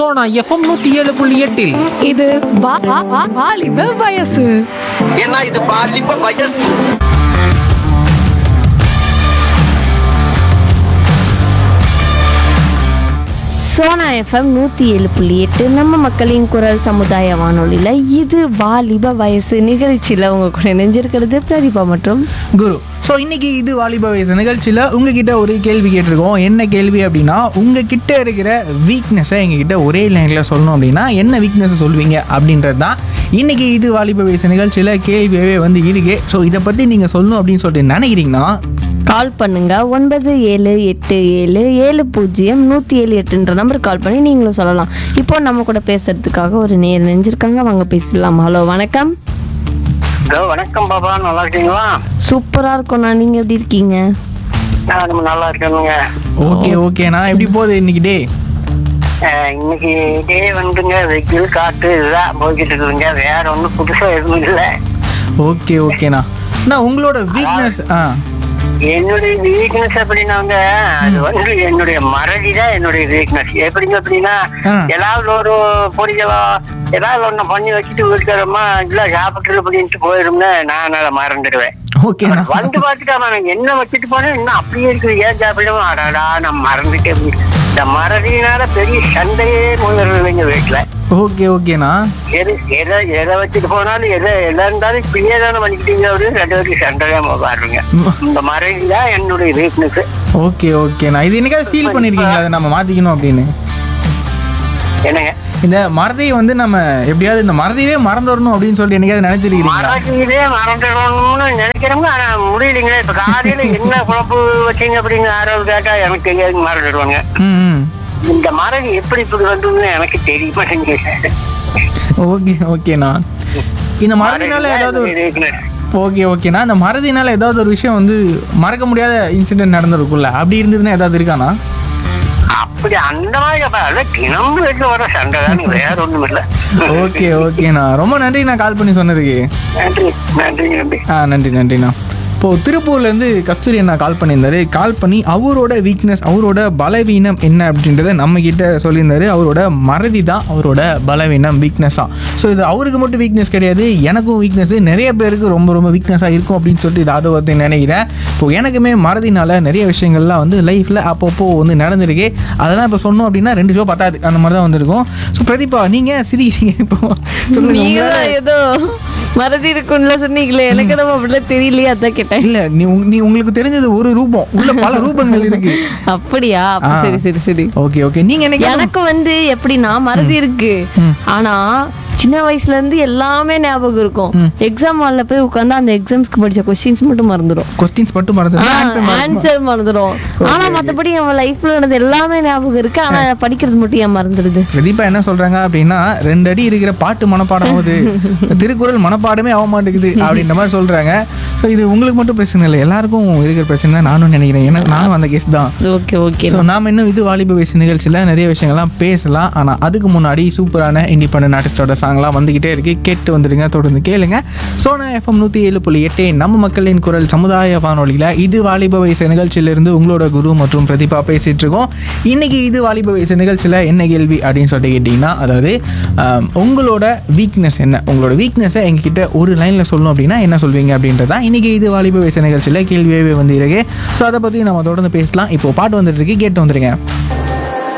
Sona FM நூத்தி ஏழு புள்ளி எட்டில் இது வா- வா- வா- வாலிப வயசு ஏன்னா இது பாலிப்ப வயசு சோனா எஃப்எம் நூற்றி ஏழு புள்ளி எட்டு நம்ம மக்களின் குரல் சமுதாய வானொலியில் இது வாலிப வயசு நிகழ்ச்சியில் உங்க கூட இணைஞ்சிருக்கிறது பிரதீபா மற்றும் குரு ஸோ இன்னைக்கு இது வாலிப வயசு நிகழ்ச்சியில் உங்ககிட்ட ஒரு கேள்வி கேட்டிருக்கோம் என்ன கேள்வி அப்படின்னா உங்ககிட்ட இருக்கிற வீக்னஸை எங்ககிட்ட ஒரே லைனில் சொல்லணும் அப்படின்னா என்ன வீக்னஸை சொல்வீங்க அப்படின்றது தான் இன்னைக்கு இது வாலிப வயசு நிகழ்ச்சியில் கேள்வியாகவே வந்து இருக்கு ஸோ இதை பற்றி நீங்கள் சொல்லணும் அப்படின்னு சொல்லிட்டு நினைக்கிறீங்கன்னா கால் பண்ணுங்க ஒன்பது ஏழு எட்டு ஏழு ஏழு பூஜ்ஜியம் நூற்றி ஏழு எட்டுன்ற நம்பருக்கு கால் பண்ணி நீங்களும் சொல்லலாம் இப்போ நம்ம கூட பேசுறதுக்காக ஒரு நேர் நெஞ்சிருக்காங்க வாங்க பேசலாம் ஹலோ வணக்கம் ஹலோ வணக்கம் பாபா நல்லா இருக்கீங்களா சூப்பராக இருக்கோண்ணா நீங்கள் எப்படி இருக்கீங்க நான் நம்ம நல்லா இருக்கேனுங்க ஓகே ஓகேண்ணா எப்படி போகுது இன்னைக்கு டே அஹ், இன்னைக்கு இதே வந்துங்க வெயில் காட்டு இதுதான் போய்கிட்டு இருக்குதுங்க வேற ஒன்றும் புதுசா எதுவும் இல்லை ஓகே ஓகேண்ணா அண்ணா உங்களோட வீக்னஸ் ஆ என்னுடைய வீக்னஸ் அப்படின்னாங்க அது வந்து என்னுடைய மறதி தான் என்னுடைய வீக்னஸ் எப்படிங்க அப்படின்னா ஆ. ஏதாவது ஒரு பொரியலோ ஏதாவது ஒண்ணு பண்ணி வச்சுட்டு வீட்டுக்காரமா இல்ல சாப்பிட்டு அப்படின்ட்டு போயிரும்னு நான் அதை மறந்துடுவேன் ஓகேண்ணா வந்து பார்த்துட்டு அவன் என்ன வச்சுட்டு போனேன் இன்னும் அப்படியே இருக்குது ஏன் சாப்பிடவும் அடாடா நான் மறந்துட்டேன் இந்த மறதினால பெரிய சண்டையே முதல்ல எங்க வீட்டுல ஓகே ஓகேண்ணா எது எதை எதை வச்சுட்டு போனாலும் எதை எதா இருந்தாலும் இப்படியே தானே பண்ணிக்கிட்டீங்க அப்படின்னு ரெண்டு பேருக்கு சண்டை தான் பாருங்க இந்த மறதி தான் என்னுடைய வீக்னஸ் ஓகே ஓகேண்ணா இது என்னைக்காவது ஃபீல் பண்ணியிருக்கீங்களா அதை நம்ம மாற்றிக்கணும் அப்படின்னு என்னங்க இந்த மறதியை வந்து நம்ம எப்படியாவது இந்த மறதியவே மறந்துடணும் அப்படின்னு சொல்லிட்டு என்னைக்காவது நினைச்சிருக்கீங்களா மறதியிலே மறந்துடணும்னு நினைக்கிறவங்க ஆனா முடியலைங்களே இப்ப காலையில என்ன குழப்பு வச்சீங்க அப்படின்னு யாராவது கேட்டா எனக்கு தெரியாது மறந்துடுவாங்க ம் ம். இந்த மறதி எப்படி இப்படி வந்ததுன்னு எனக்கு தெரிய மாட்டேங்குது ஓகே ஓகேண்ணா இந்த மறதினால ஏதாவது ஒரு- weakness. ஓகே ஓகேண்ணா இந்த மறதினால ஏதாவது ஒரு விஷயம் வந்து மறக்க முடியாத இன்சிடென்ட் நடந்திருக்கும்ல அப்படி இருந்ததுன்னா ஏதாவது இருக்காண்ணா அப்படி அந்த மாதிரி அப்ப அதான் தினமும் வீட்டுல வர சண்டை தான் வேற ஒண்ணும் இல்ல ஓகே ஓகேண்ணா ரொம்ப நன்றி நான் கால் பண்ணி சொன்னதுக்கு நன்றி நன்றி நன்றி ஆ நன்றி நன்றிண்ணா இப்போது திருப்பூர்லேருந்து கஸ்தூரி அண்ணா கால் பண்ணியிருந்தாரு கால் பண்ணி அவரோட வீக்னஸ் அவரோட பலவீனம் என்ன அப்படின்றத நம்ம கிட்ட சொல்லியிருந்தாரு அவரோட மறதி தான் அவரோட பலவீனம் வீக்னஸாக ஸோ இது அவருக்கு மட்டும் வீக்னஸ் கிடையாது எனக்கும் வீக்னஸ் நிறைய பேருக்கு ரொம்ப ரொம்ப வீக்னஸாக இருக்கும் அப்படின்னு சொல்லிட்டு இது அது ஒருத்தர் நினைக்கிறேன் இப்போ எனக்குமே மறதினால நிறைய விஷயங்கள்லாம் வந்து லைஃப்பில் அப்பப்போ வந்து நடந்திருக்கு அதெல்லாம் இப்போ சொன்னோம் அப்படின்னா ரெண்டு ஷோ பத்தாது அந்த மாதிரி தான் வந்திருக்கும் ஸோ பிரதீபா நீங்கள் சிரிக்கிறீங்க இப்போ சொல்லுங்க நீங்க உங்களால- தான் ஏதோ மறதி இருக்கும்ல சொன்னீங்களே எனக்கு நம்ம அப்படிலாம் தெரியலையே அதான் கேட்டேன் இல்ல நீ உங்க- நீ உங்களுக்கு தெரிஞ்சது ஒரு ரூபம் உள்ள பல ரூபங்கள் இருக்கு அப்படியா அப்ப ஆ. சரி சரி சரி ஓகே ஓகே நீங்க என்ன எனக்கு வந்து எப்படின்னா மறதி இருக்கு ஆனா சின்ன வயசுல இருந்து எல்லாமே ஞாபகம் இருக்கும் எக்ஸாம் ஹால்ல போய் உட்கார்ந்து அந்த எக்ஸாம்ஸ்க்கு படிச்ச கொஸ்டின்ஸ் மட்டும் மறந்துடும் கொஸ்டின்ஸ் மட்டும் மறந்து ஆன்சர் மறந்துடும் ஆனா மத்தபடி நம்ம லைஃப்ல நடந்த எல்லாமே ஞாபகம் இருக்கு ஆனா படிக்கிறது மட்டும் ஏன் மறந்துடுது பிரதீபா என்ன சொல்றாங்க அப்படின்னா ரெண்டு அடி இருக்கிற பாட்டு மனப்பாடம் ஆகுது திருக்குறள் மனப்பாடமே ஆக மாட்டேங்குது அப்படின்ற மாதிரி சொல்றாங்க ஸோ இது உங்களுக்கு மட்டும் பிரச்சனை இல்லை எல்லாருக்கும் இருக்கிற பிரச்சனை தான் நானும் நினைக்கிறேன் ஏன்னா நானும் அந்த கேஸ் தான் ஓகே ஓகே ஸோ நாம இன்னும் இது வாலிப வயசு நிகழ்ச்சியில் நிறைய விஷயங்கள்லாம் பேசலாம் ஆனால் அதுக்கு முன்னாடி சூப்பரான இண்டிபெண்டன்ட் ஆர்டிஸ்டோட சாங்லாம் வந்துக்கிட்டே இருக்கு கேட்டு வந்துடுங்க தொடர்ந்து கேளுங்க சோனா எஃப்எம் நூற்றி ஏழு புள்ளி எட்டு நம்ம மக்களின் குரல் சமுதாய வானொலியில் இது வாலிப வயசு நிகழ்ச்சியிலிருந்து உங்களோட குரு மற்றும் பிரதீபா பேசிட்டு இருக்கோம் இன்னைக்கு இது வாலிப வயசு நிகழ்ச்சியில் என்ன கேள்வி அப்படின்னு சொல்லிட்டு கேட்டிங்கன்னா அதாவது ஆம், உங்களோட வீக்னஸ் என்ன உங்களோட வீக்னஸை எங்ககிட்ட ஒரு லைனில் சொல்லணும் அப்படின்னா என்ன சொல்வீங்க அப்படின்றதா இன்னைக்கு இது வாலிப வயசு நிகழ்ச்சியில் கேள்வியாகவே வந்து இருக்கு ஸோ அதை பற்றி நம்ம தொடர்ந்து பேசலாம் இப்போ பாட்டு வந்துட்டு இருக்கு கேட்டு வந்துருங்க